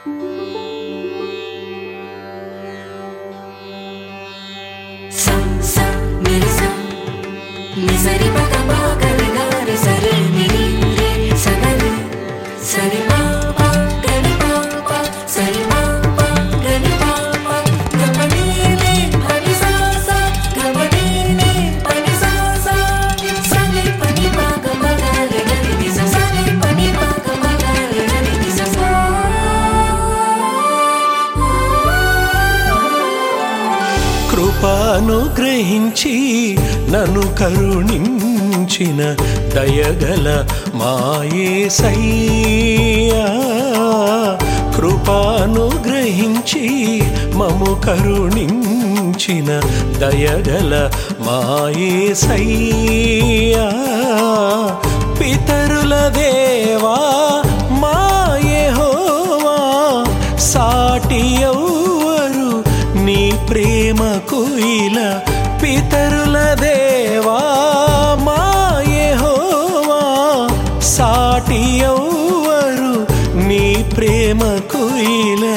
sa sa ni sa ni sa ri pa ga ma ga ri ga ri sa ri ni ri ri sa ga ri sa ri pa pa ga ri pa pa sa ri pa pa ga ri pa pa ga ma ni ni pa ni sa sa ga ma ni ni pa ni sa sa sa ni pa ni pa ga ma ga ri ga ri ni sa sa ni pa ni pa ga ma ga ri ga ri ni sa sa కృపానుగ్రహించి నన్ను కరుణించిన దయగల మాయేసయ్యా కృపానుగ్రహించి మము కరుణించిన దయగల మాయేసయ్యా పితరుల దేవా మాయెహోవా సాటి ఎవ్వరు నీ ప్రేమకు ఇలా పితరుల దేవా మాయెహోవా సాటి ఎవ్వరు నీ ప్రేమకు ఇలా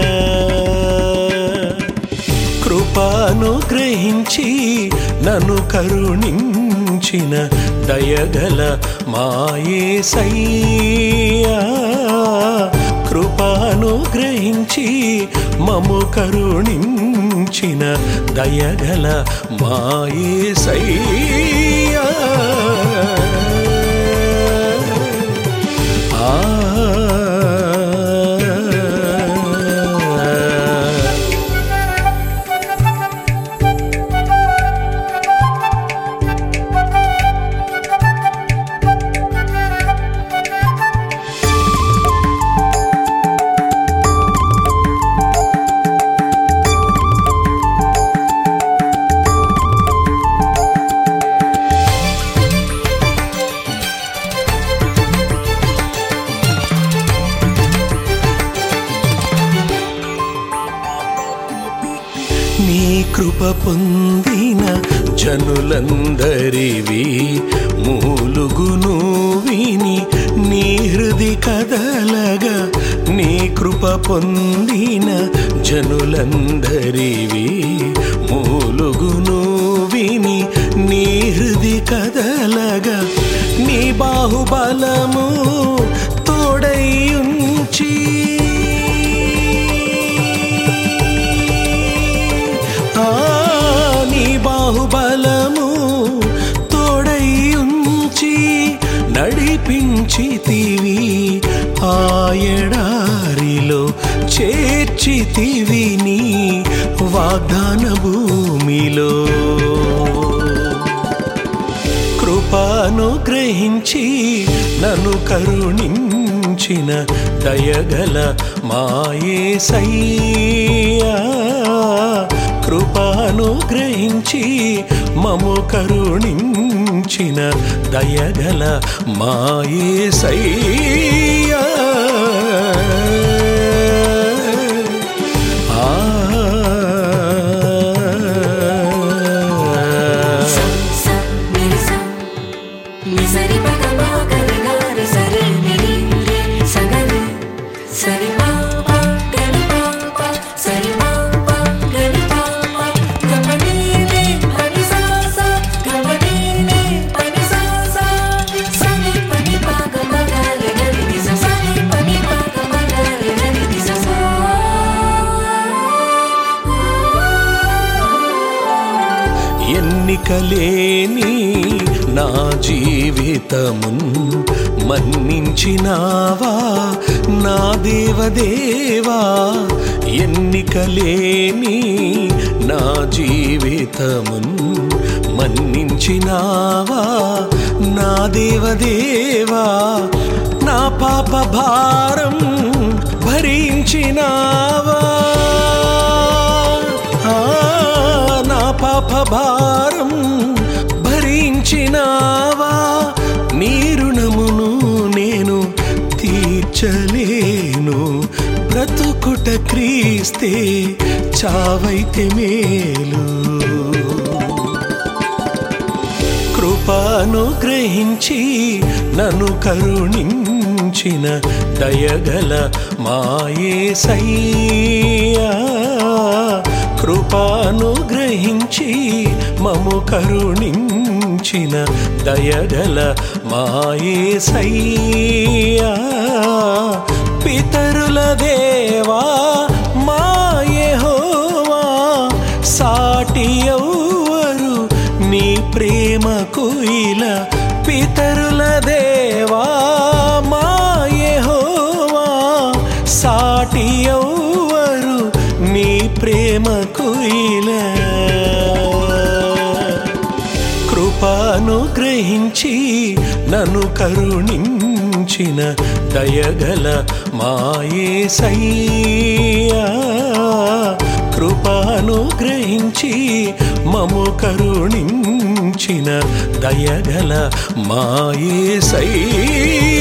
కృపానుగ్రహించి నన్ను కరుణించిన దయగల మాయేసయ్యా కృపానుగ్రహించి మము కరుణించిన దయగల మాయేసయ్యా ఆ నీ కృప పొందిన జనులందరివి మూలుగును విని నీ హృది కదలగా నీ కృప పొందిన జనులందరివి మూలుగును విని నీ హృది కదలగా నీ బాహుబలము తోడై ఉంచి ఆ నీ బాహుబలము తోడై ఉంచి నడిపించితివి ఆ ఎడారిలో చేర్చితివి నీ వాగ్దాన భూమిలో కృపానుగ్రహించి నన్ను కరుణించిన దయగల మాయేసయ్యా కృపానుగ్రహించి మము కరుణించిన దయగల మాయేసయ్యా ఆ sa sa ni sa ni sa ri pa ga ma ga ri ga ri sa ri ni ri ri sa ga ri sa ri pa pa ga ri pa pa sa ri pa pa ga ri pa pa ga ma ni ni pa ni sa sa ga ma ni ni pa ni sa sa sa ni pa ni pa ga ma ga ri ga ri ni sa sa ni pa ni pa ga ma ga ri ga ri ni sa sa ఎన్నికలేని నా జీవితమున్ మన్నించినావా నా దేవదేవా ఎన్నికలేని నా జీవితమున్ మన్నించినావా నా దేవదేవా నా పాప భారం భరించినావా ఆ, నా పాప భారం భరించినావా నీ రుణమును నేను తీర్చలేను బ్రతుకుట క్రీస్తే చావైతే మేలు కృపానుగ్రహించి నన్ను కరుణించిన కరుణించిన దయగల మాయేసయ్యా కృపాను గ్రహించి మము కరుణించిన దయగల మాయేసయ్యా పితరుల దేవా మాయహోవా సాటి ఎవ్వరు నీ ప్రేమకు ఇలా పితరుల దేవా మాయహోవా సాటి ఎవ్వరు నీ ప్రేమకు ఇలా కృపాను గ్రహించి నన్ను కరుణించిన దయగల మాయేసయ్యా కృపాను గ్రహించి మము కరుణించిన దయగల మాయేసయ్యా